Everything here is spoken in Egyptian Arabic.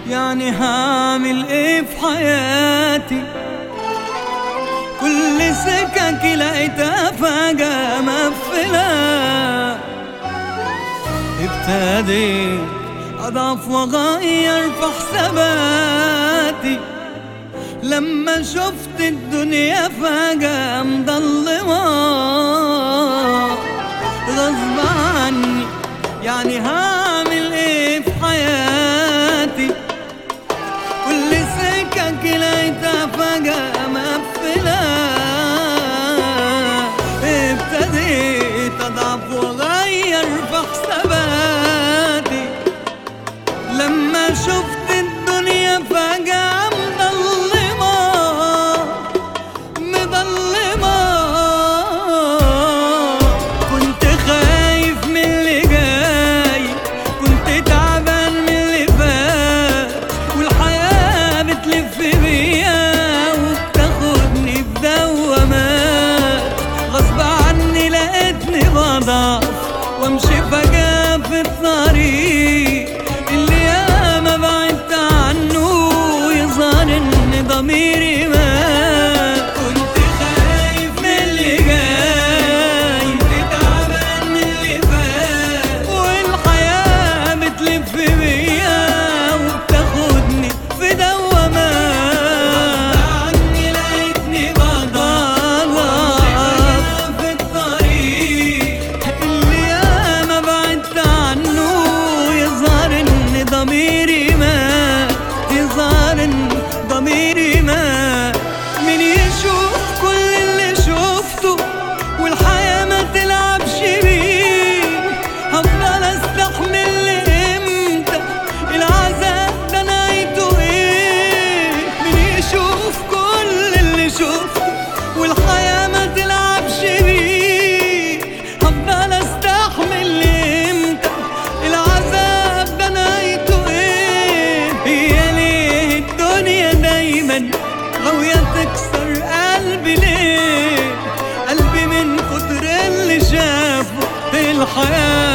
يعني هعمل ايه في حياتي كل سكك لقيتها فجأة مقفلة ابتديت أضعف وأغير في حساباتي لما شفت الدنيا فجأة مضلمة غصب عني يعني هعمل ايه في حياتي كل سكك لقيتها فجأة مقفلة ابتديت أضعف وأغير في حساباتي لما شفت الدنيا فجأة مضلمة مضلمة كنت خايف من اللي جاي كنت تعبان من اللي فات والحياة بتلف بيا وبتاخدني في دوامات غصب عني لقيتني بضعف وامشي فجأة في الطريق اللي ياما بعدت عنه يظهر ان ضميري مات كنت خايف من اللي جاي كنت تعبان من اللي فات والحياة بتلف بيا وبتاخدني في دوامات عني لقيتني بضعف في الطريق اللي ياما بعدت عنه يظهر ان ضميري مات يظهر ان ضميري مات مين يشوف كل اللي شفته والحياة ما تلعبش بيه هفضل استحمل لامتى العذاب ده نهايته ايه مين يشوف كل اللي شفته والحياة ما تلعبش بيه هفضل استحمل لامتى العذاب ده نهايته ايه هي ليه الدنيا دايما غاوية تكسر قلبي ليه قلبي من كتر اللي شافه في الحياة